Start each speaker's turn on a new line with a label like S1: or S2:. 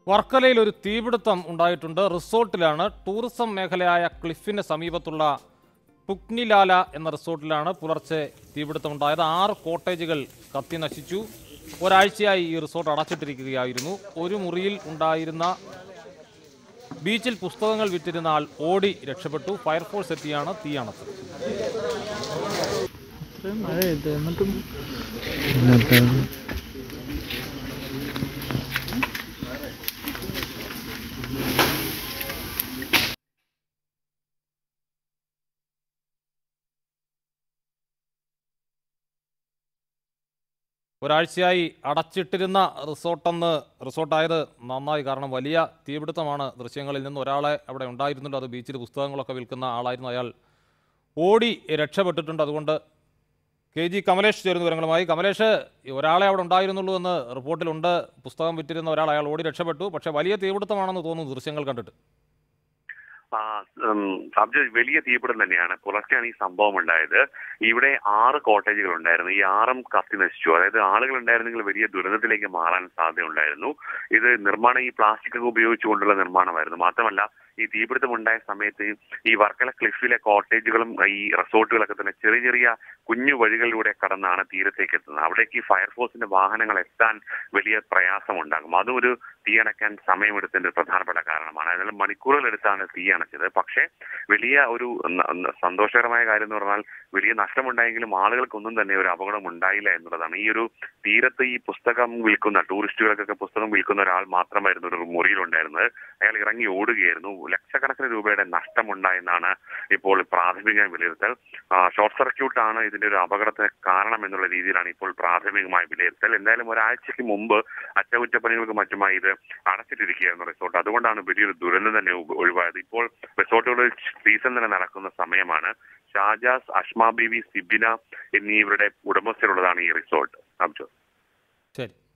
S1: വർക്കലയിൽ ഒരു തീപിടുത്തം ഉണ്ടായിട്ടുണ്ട് റിസോർട്ടിലാണ് ടൂറിസം മേഖലയായ ക്ലിഫിന് സമീപത്തുള്ള പുക്നിലാല എന്ന റിസോർട്ടിലാണ് പുലർച്ചെ തീപിടുത്തം ഉണ്ടായത് ആറ് കോട്ടേജുകൾ കത്തി നശിച്ചു ഒരാഴ്ചയായി ഈ റിസോർട്ട് അടച്ചിട്ടിരിക്കുകയായിരുന്നു ഒരു മുറിയിൽ ഉണ്ടായിരുന്ന ബീച്ചിൽ പുസ്തകങ്ങൾ വിറ്റിരുന്ന ആൾ ഓടി രക്ഷപ്പെട്ടു ഫയർഫോഴ്സ് എത്തിയാണ് തീ അണച്ചത്
S2: ഇത്രയും മഴയുണ്ട് എന്നിട്ടും
S1: ഒരാഴ്ചയായി അടച്ചിട്ടിരുന്ന റിസോർട്ടെന്ന് റിസോർട്ടായത് നന്നായി കാരണം വലിയ തീപിടുത്തമാണ് ദൃശ്യങ്ങളിൽ നിന്ന് ഒരാളെ അവിടെ ഉണ്ടായിരുന്നുണ്ട് അത് ബീച്ചിൽ പുസ്തകങ്ങളൊക്കെ വിൽക്കുന്ന ആളായിരുന്നു അയാൾ ഓടി രക്ഷപ്പെട്ടിട്ടുണ്ട് അതുകൊണ്ട് കെ ജി കമലേഷ് ചേരുന്ന വിവരങ്ങളുമായി കമലേഷ് ഈ ഒരാളെ അവിടെ ഉണ്ടായിരുന്നുള്ളൂ എന്ന് റിപ്പോർട്ടിലുണ്ട് പുസ്തകം വിറ്റിരുന്ന ഒരാൾ അയാൾ ഓടി രക്ഷപ്പെട്ടു പക്ഷേ വലിയ തീപിടുത്തമാണെന്ന് തോന്നുന്നു ദൃശ്യങ്ങൾ കണ്ടിട്ട്
S3: ആ, ഉം, സബ്ജ വലിയ തീപിടുത്തം തന്നെയാണ് പുലർച്ചെയാണ് ഈ സംഭവം ഉണ്ടായത് ഇവിടെ ആറ് കോട്ടേജുകൾ ഉണ്ടായിരുന്നു ഈ ആറും കത്തി നശിച്ചു അതായത് ആളുകൾ ഉണ്ടായിരുന്നെങ്കിൽ വലിയ ദുരന്തത്തിലേക്ക് മാറാൻ സാധ്യതയുണ്ടായിരുന്നു ഇത് നിർമ്മാണം ഈ പ്ലാസ്റ്റിക് ഒക്കെ ഉപയോഗിച്ചുകൊണ്ടുള്ള നിർമ്മാണമായിരുന്നു മാത്രമല്ല ഈ തീപിടുത്തം ഉണ്ടായ സമയത്ത് ഈ വർക്കല ക്ലിഫിലെ കോട്ടേജുകളും ഈ റിസോർട്ടുകളൊക്കെ തന്നെ ചെറിയ ചെറിയ കുഞ്ഞു വഴികളിലൂടെ കടന്നാണ് തീരത്തേക്ക് എത്തുന്നത് അവിടേക്ക് ഈ ഫയർഫോഴ്സിന്റെ വാഹനങ്ങൾ എത്താൻ വലിയ പ്രയാസമുണ്ടാകും അതും ഒരു തീയണയ്ക്കാൻ സമയമെടുത്തതിന്റെ ഒരു പ്രധാനപ്പെട്ട കാരണമാണ് അതിനാൽ മണിക്കൂറുകൾ എടുത്താണ് തീ അണച്ചത് പക്ഷേ വലിയ ഒരു ന- ന- സന്തോഷകരമായ കാര്യം എന്ന് പറഞ്ഞാൽ വലിയ നഷ്ടമുണ്ടായെങ്കിലും ആളുകൾക്കൊന്നും തന്നെ ഒരു അപകടം ഉണ്ടായില്ല എന്നുള്ളതാണ് ഈ ഒരു തീരത്ത് ഈ പുസ്തകം വിൽക്കുന്ന ടൂറിസ്റ്റുകൾക്കൊക്കെ പുസ്തകം വിൽക്കുന്ന ഒരാൾ മാത്രമായിരുന്നു ഒരു മുറിയിലുണ്ടായിരുന്നത് അയാൾ ഇറങ്ങി ഓടുകയായിരുന്നു ലക്ഷക്കണക്കിന് രൂപയുടെ നഷ്ടമുണ്ടായെന്നാണ് ഇപ്പോൾ പ്രാഥമിക വിലയിരുത്തൽ ആ, ഷോർട്ട് സർക്യൂട്ട് ആണ് ഇതിന്റെ ഒരു അപകടത്തിന് കാരണം എന്നുള്ള രീതിയിലാണ് ഇപ്പോൾ പ്രാഥമികമായ വിലയിരുത്തൽ എന്തായാലും ഒരാഴ്ചയ്ക്ക് മുമ്പ് അറ്റകുറ്റപ്പണികൾക്ക് മറ്റുമായി ഇത് അടച്ചിട്ടിരിക്കുകയായിരുന്നു റിസോർട്ട് അതുകൊണ്ടാണ് വലിയൊരു ദുരന്തം തന്നെ ഒ- ഒഴിവായത് ഇപ്പോൾ റിസോർട്ടുകളിൽ സീസൺ തന്നെ നടക്കുന്ന സമയമാണ് ഷാജാസ് അഷ്മാ ബീവി സിബിന എന്നിവരുടെ ഉടമസ്ഥരുള്ളതാണ് ഈ റിസോർട്ട് അബ്ജോ
S1: ശരി